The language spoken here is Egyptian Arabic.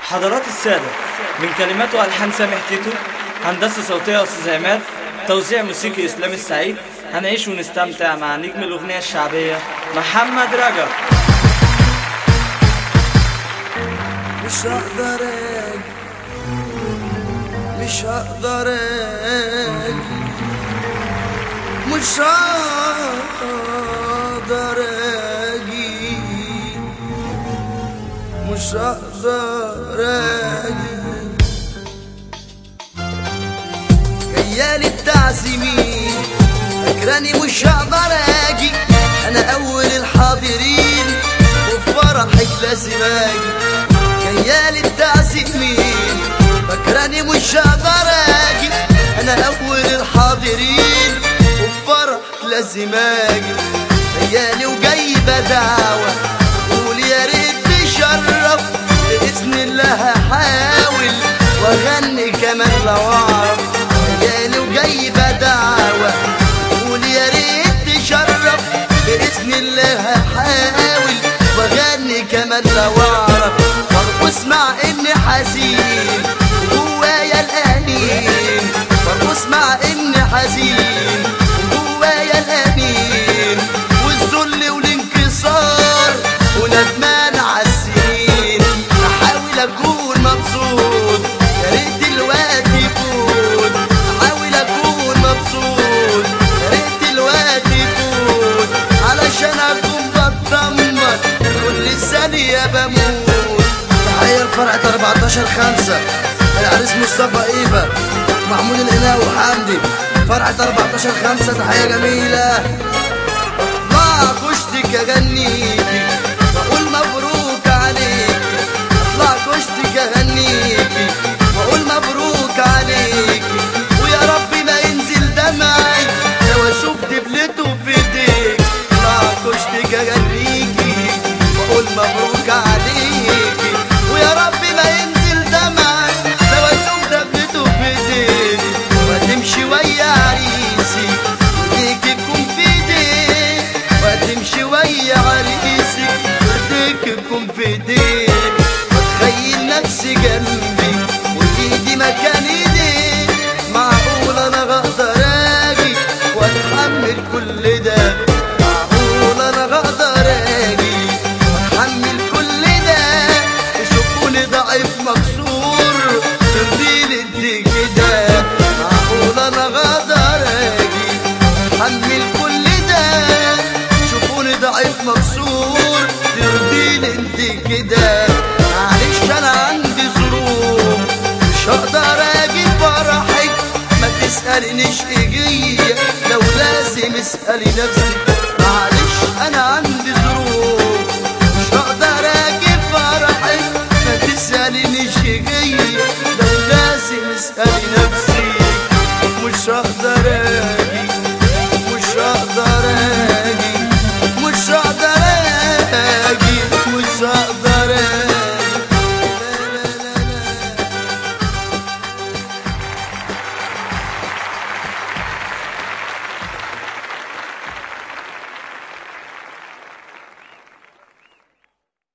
حضرات السادة من كلمات وألحان سامح تيتو هندسة صوتية أستاذ عماد توزيع موسيقي إسلام السعيد هنعيش ونستمتع مع نجم الأغنية الشعبية محمد رجب مش هقدر اجي مش هقدر اجي مش هقدر اجي مش هقدر اجي جيالي التعزيمين فاكراني مش هقدر اجي انا اول الحاضرين وفي فرحك لازم اجي جيالي التعزيمين فاكراني مش هقدر اجي انا اول الحاضرين وفي فرح لازم اجي جيالي وجايبه دعوه قول يا ريت تشرف باذن الله هحاول واغني كمان لو اعرف جالي وجايبه دعوه قول يا ريت تشرف باذن الله هحاول واغني كمان لو اعرف وارقص مع اني حزين وجوايا الانين وارقص مع اني حزين وجوايا الانين والذل والانكسار وندمان عالسنين احاول اكون مبسوط يا ريت الوقت يفوت احاول اكون مبسوط يا ريت الوقت يفوت علشان اكون بتدمر كل ثانية بموت تحية لفرقة 14 5 العريس مصطفى ايفا محمود القناوي وحمدي فرحة 14 5 تحية جميلة اطلع كشتك اغنيكي واقول مبروك عليكي اطلع كشتك اغنيكي واقول مبروك عليكي ويا رب ما ينزل دمعي لو اشوف دبلته في ايديك اطلع كشتك اغنيكي واقول مبروك عليكي ويا رب ما ينزل دمعي لو اشوف دبلته في ايديك وتمشي ويا عريسي ايديك تكون في ايديك وتمشي ويا عريسك ايديك تكون في ايديك وتخيل نفسي جنبي وايدي مكان ايديك معقول انا هقدر اجي واتحمل كل ده معقول انا هقدر اجي واتحمل كل ده يشوفوني ضعيف مكسور ترضيني انت كده معقول انا هقدر اجي واتحمل كل ده شوفوني ضعيف مكسور ترضيني انت كده معلش انا عندي ظروف مش هقدر اجي فرحك ما تسألنيش ايه لو لازم اسألي نفسك معلش انا عندي ظروف مش هقدر اجي فرحك ما تسألنيش ايه لو لازم اسألي نفسي مش هقدر